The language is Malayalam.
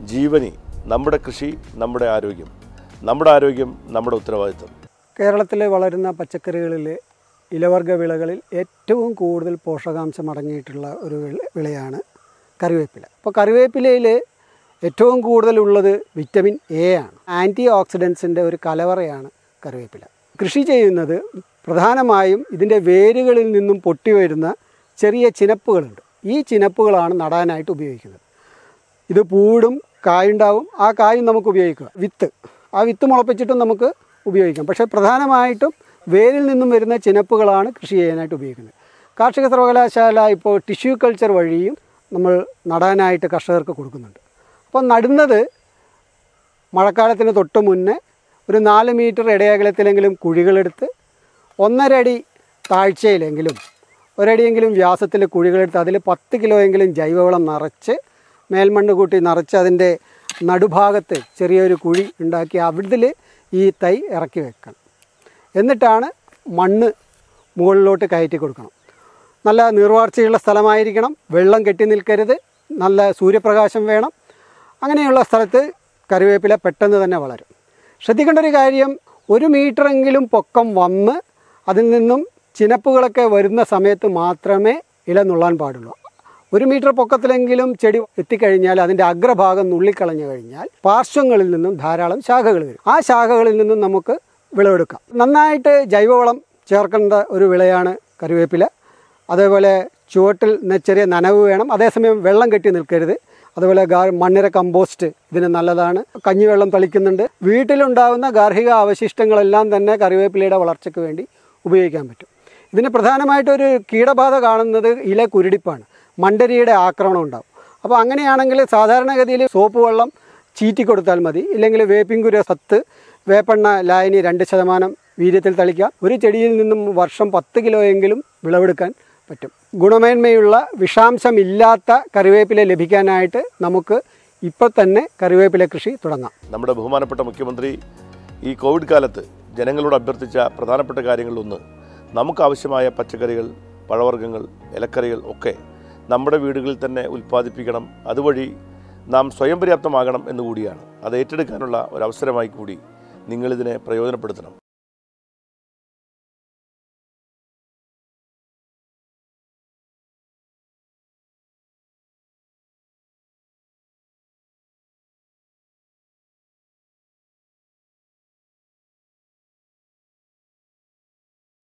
ജീവനി നമ്മുടെ കൃഷി നമ്മുടെ ആരോഗ്യം നമ്മുടെ ആരോഗ്യം നമ്മുടെ ഉത്തരവാദിത്വം കേരളത്തിൽ വളരുന്ന പച്ചക്കറികളിൽ ഇലവർഗ വിളകളിൽ ഏറ്റവും കൂടുതൽ പോഷകാംശം അടങ്ങിയിട്ടുള്ള ഒരു വിള- വിളയാണ് കറിവേപ്പില അപ്പോൾ കറിവേപ്പിലയിൽ ഏറ്റവും കൂടുതലുള്ളത് വിറ്റമിൻ എ ആണ് ആൻറ്റി ഓക്സിഡൻസിൻ്റെ ഒരു കലവറയാണ് കറിവേപ്പില കൃഷി ചെയ്യുന്നത് പ്രധാനമായും ഇതിൻ്റെ വേരുകളിൽ നിന്നും പൊട്ടി വരുന്ന ചെറിയ ചിനപ്പുകളുണ്ട് ഈ ചിനപ്പുകളാണ് നടാനായിട്ട് ഉപയോഗിക്കുന്നത് ഇത് പൂടും കായുണ്ടാവും ആ കായും നമുക്ക് ഉപയോഗിക്കാം വിത്ത് ആ വിത്ത് മുളപ്പിച്ചിട്ടും നമുക്ക് ഉപയോഗിക്കാം പക്ഷേ പ്രധാനമായിട്ടും വേരിൽ നിന്നും വരുന്ന ചിനപ്പുകളാണ് കൃഷി ചെയ്യാനായിട്ട് ഉപയോഗിക്കുന്നത് കാർഷിക സർവകലാശാല ഇപ്പോൾ ടിഷ്യൂ കൾച്ചർ വഴിയും നമ്മൾ നടാനായിട്ട് കർഷകർക്ക് കൊടുക്കുന്നുണ്ട് അപ്പോൾ നടുന്നത് മഴക്കാലത്തിന് തൊട്ട് മുന്നേ ഒരു നാല് മീറ്റർ ഇടയകലത്തിലെങ്കിലും കുഴികളെടുത്ത് ഒന്നര അടി താഴ്ചയിലെങ്കിലും ഒരടിയെങ്കിലും വ്യാസത്തിൽ കുഴികളെടുത്ത് അതിൽ പത്ത് കിലോയെങ്കിലും ജൈവവളം നിറച്ച് മേൽമണ്ണ് കൂട്ടി നിറച്ച് അതിൻ്റെ നടുഭാഗത്ത് ചെറിയൊരു കുഴി ഉണ്ടാക്കി അവിടത്തിൽ ഈ തൈ ഇറക്കി വെക്കണം എന്നിട്ടാണ് മണ്ണ് മുകളിലോട്ട് കയറ്റി കൊടുക്കണം നല്ല നീർവാർച്ചയുള്ള സ്ഥലമായിരിക്കണം വെള്ളം കെട്ടി നിൽക്കരുത് നല്ല സൂര്യപ്രകാശം വേണം അങ്ങനെയുള്ള സ്ഥലത്ത് കറിവേപ്പില പെട്ടെന്ന് തന്നെ വളരും ശ്രദ്ധിക്കേണ്ട ഒരു കാര്യം ഒരു മീറ്ററെങ്കിലും പൊക്കം വന്ന് അതിൽ നിന്നും ചിനപ്പുകളൊക്കെ വരുന്ന സമയത്ത് മാത്രമേ ഇല നുള്ളാൻ പാടുള്ളൂ ഒരു മീറ്റർ പൊക്കത്തിലെങ്കിലും ചെടി എത്തിക്കഴിഞ്ഞാൽ അതിൻ്റെ അഗ്രഭാഗം നുള്ളിക്കളഞ്ഞു കഴിഞ്ഞാൽ പാർശ്വങ്ങളിൽ നിന്നും ധാരാളം ശാഖകൾ വരും ആ ശാഖകളിൽ നിന്നും നമുക്ക് വിളവെടുക്കാം നന്നായിട്ട് ജൈവവളം ചേർക്കേണ്ട ഒരു വിളയാണ് കറിവേപ്പില അതേപോലെ ചുവട്ടിൽ ന- ചെറിയ നനവ് വേണം അതേസമയം വെള്ളം കെട്ടി നിൽക്കരുത് അതുപോലെ ഗാ മണ്ണിര കമ്പോസ്റ്റ് ഇതിന് നല്ലതാണ് കഞ്ഞിവെള്ളം തളിക്കുന്നുണ്ട് വീട്ടിലുണ്ടാകുന്ന ഗാർഹിക അവശിഷ്ടങ്ങളെല്ലാം തന്നെ കറിവേപ്പിലയുടെ വളർച്ചയ്ക്ക് വേണ്ടി ഉപയോഗിക്കാൻ പറ്റും ഇതിന് പ്രധാനമായിട്ടൊരു കീടബാധ കാണുന്നത് ഇല കുരുടിപ്പാണ് മണ്ടരിയുടെ ആക്രമണം ഉണ്ടാവും അപ്പോൾ അങ്ങനെയാണെങ്കിൽ സാധാരണഗതിയിൽ സോപ്പ് വെള്ളം ചീറ്റി കൊടുത്താൽ മതി ഇല്ലെങ്കിൽ വേപ്പിൻകുര സത്ത് വേപ്പെണ്ണ ലായനി രണ്ട് ശതമാനം വീര്യത്തിൽ തളിക്കാം ഒരു ചെടിയിൽ നിന്നും വർഷം പത്ത് കിലോയെങ്കിലും വിളവെടുക്കാൻ പറ്റും ഗുണമേന്മയുള്ള വിഷാംശമില്ലാത്ത കറിവേപ്പില ലഭിക്കാനായിട്ട് നമുക്ക് ഇപ്പോൾ തന്നെ കറിവേപ്പില കൃഷി തുടങ്ങാം നമ്മുടെ ബഹുമാനപ്പെട്ട മുഖ്യമന്ത്രി ഈ കോവിഡ് കാലത്ത് ജനങ്ങളോട് അഭ്യർത്ഥിച്ച പ്രധാനപ്പെട്ട കാര്യങ്ങളിലൊന്ന് നമുക്കാവശ്യമായ പച്ചക്കറികൾ പഴവർഗ്ഗങ്ങൾ ഇലക്കറികൾ ഒക്കെ നമ്മുടെ വീടുകളിൽ തന്നെ ഉൽപ്പാദിപ്പിക്കണം അതുവഴി നാം സ്വയം പര്യാപ്തമാകണം എന്നുകൂടിയാണ് അത് ഏറ്റെടുക്കാനുള്ള ഒരു അവസരമായി കൂടി നിങ്ങളിതിനെ പ്രയോജനപ്പെടുത്തണം